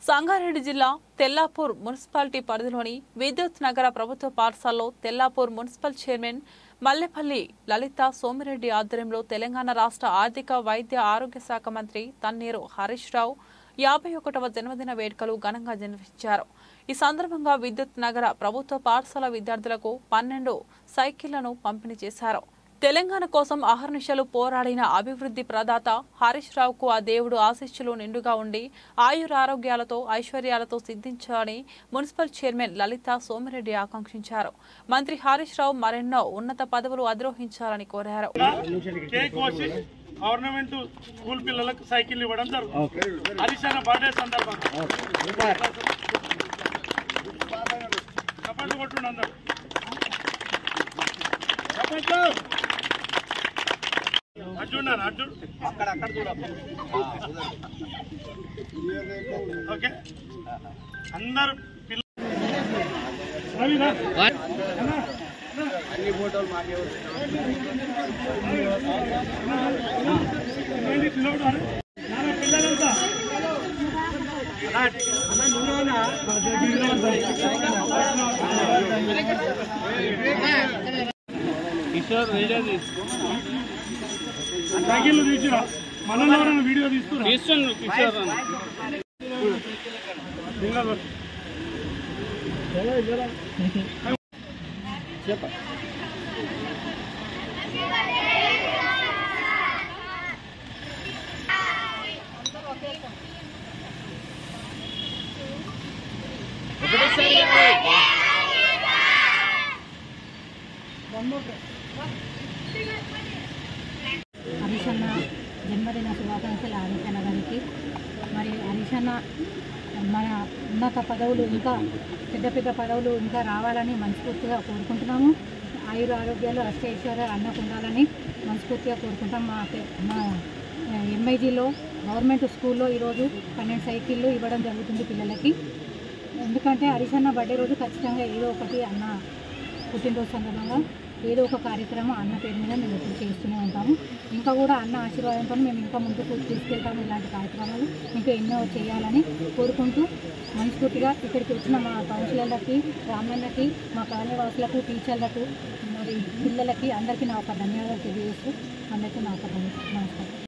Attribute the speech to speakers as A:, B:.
A: సంగారెడ్డి జిల్లా తెల్లాపూర్ మున్సిపాలిటీ పరిధిలోని విద్యుత్ నగర ప్రభుత్వ పాఠశాలలో తెల్లాపూర్ మున్సిపల్ చైర్మన్ మల్లెపల్లి లలిత సోమిరెడ్డి ఆధ్వర్యంలో తెలంగాణ రాష్ట్ర ఆర్థిక వైద్య ఆరోగ్య శాఖ మంత్రి తన్నీరు హరీష్ రావు యాభై ఒకటవ జన్మదిన వేడుకలు ఘనంగా నిర్వహించారు ఈ సందర్భంగా విద్యుత్ నగర ప్రభుత్వ పాఠశాల విద్యార్థులకు పన్నెండు సైకిళ్లను పంపిణీ చేశారు తెలంగాణ కోసం అహర్నిశలు పోరాడిన అభివృద్ధి ప్రదాత హరీష్ రావుకు ఆ దేవుడు ఆశీస్సులు నిండుగా ఉండి ఆయురారోగ్యాలతో ఐశ్వర్యాలతో సిద్ధించాలని మున్సిపల్ చైర్మన్ లలిత సోమిరెడ్డి ఆకాంక్షించారు మంత్రి హరీష్ రావు మరెన్నో ఉన్నత పదవులు అధిరోహించాలని కోరారు
B: కేక్ కోసి గవర్నమెంట్ స్కూల్ పిల్లలకు సైకిల్ ఇవ్వడం జరుగుతుంది హరిశన బర్త్డే సందర్భంగా చప్పట్లు కొట్టుండి అందరు చప్పట్లు అర్జున్ అర్జున్ అక్కడ అక్కడ చూడ ఓకే అందరు పిల్ల రవినా ఏంటి పిల్లోడు అరే? నాన్న పిల్లలంతా
C: కిషోర్ వీడియో
B: సైకిల్ తీసిరా మనల్ని ఎవరైనా వీడియో తీసుకురా
C: తీస్తుండు కిషోర్ అన్న.
B: పిల్లలు
D: హరీషన్న జన్మదిన శుభాకాంక్షలు హరీషన్న గారికి మరి హరీషన్న మన ఉన్నత పదవులు ఇంకా పెద్ద పెద్ద పదవులు ఇంకా రావాలని మనస్ఫూర్తిగా కోరుకుంటున్నాము ఆయుర ఆరోగ్యాలు అష్టైశ్వర్య అన్నకు ఉండాలని మనస్ఫూర్తిగా కోరుకుంటాం మా పె- మా ఎంఐజీలో గవర్నమెంట్ స్కూల్లో ఈరోజు పన్నెండు సైకిళ్ళు ఇవ్వడం జరుగుతుంది పిల్లలకి ఎందుకంటే హరీషన్న బర్త్డే రోజు ఖచ్చితంగా ఏదో ఒకటి అన్న పుట్టినరోజు సందర్భంగా ఏదో ఒక కార్యక్రమం అన్న పేరు మీద మేము ఎప్పుడు చేస్తూనే ఉంటాము ఇంకా కూడా అన్న ఆశీర్వాదంతో మేము ఇంకా ముందుకు తీసుకెళ్తాము ఇలాంటి కార్యక్రమాలు ఇంకా ఎన్నో చేయాలని కోరుకుంటూ మనస్ఫూర్తిగా ఇక్కడికి వచ్చిన మా కౌన్సిలర్లకి రామన్నకి మా కాలనీవాసులకు టీచర్లకు మరి పిల్లలకి అందరికీ నా ఒక ధన్యవాదాలు తెలియజేస్తూ అందరికీ నా ఒక ధన్యవాదాలు నమస్కారం